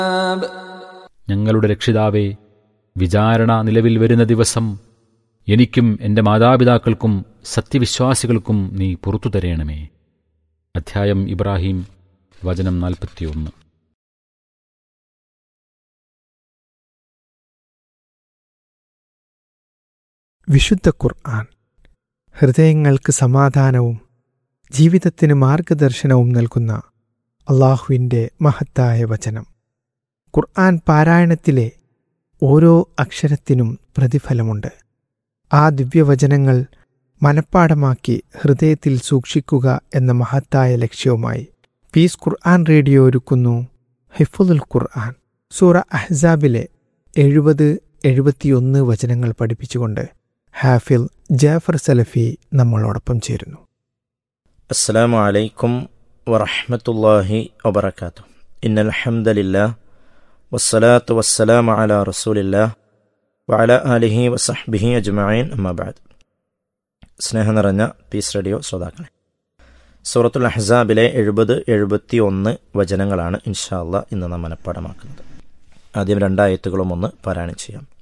ഞങ്ങളുടെ രക്ഷിതാവേ വിചാരണ നിലവിൽ വരുന്ന ദിവസം എനിക്കും എൻ്റെ മാതാപിതാക്കൾക്കും സത്യവിശ്വാസികൾക്കും നീ പുറത്തു തരയണമേ അധ്യായം ഇബ്രാഹിം വചനം നാൽപ്പത്തിയൊന്ന് വിശുദ്ധ ഖുർആൻ ഹൃദയങ്ങൾക്ക് സമാധാനവും ജീവിതത്തിന് മാർഗദർശനവും നൽകുന്ന അള്ളാഹുവിൻ്റെ മഹത്തായ വചനം ഖുർആൻ പാരായണത്തിലെ ഓരോ അക്ഷരത്തിനും പ്രതിഫലമുണ്ട് ആ ദിവ്യവചനങ്ങൾ മനഃപ്പാടമാക്കി ഹൃദയത്തിൽ സൂക്ഷിക്കുക എന്ന മഹത്തായ ലക്ഷ്യവുമായി പീസ് ഖുർആൻ റേഡിയോ ഒരുക്കുന്നു ഹിഫുൽ ഖുർആൻ സൂറ അഹ്സാബിലെ എഴുപത് എഴുപത്തിയൊന്ന് വചനങ്ങൾ പഠിപ്പിച്ചുകൊണ്ട് ഹാഫിൽ ജാഫർ സലഫി നമ്മളോടൊപ്പം ചേരുന്നു السلام عليكم ورحمة الله وبركاته إن الحمد لله والصلاة والسلام على رسول الله وعلى آله وصحبه أجمعين أما بعد സ്നേഹം നിറഞ്ഞ പീസ് റേഡിയോ ശ്രോതാക്കളെ സൂറത്തുൽ അഹ്സാബിലെ എഴുപത് എഴുപത്തി ഒന്ന് വചനങ്ങളാണ് ഇൻഷാല്ല ഇന്ന് നാം മനഃപ്പാടമാക്കുന്നത് ആദ്യം രണ്ടായത്തുകളും ഒന്ന് പാരായണം ചെയ്യാം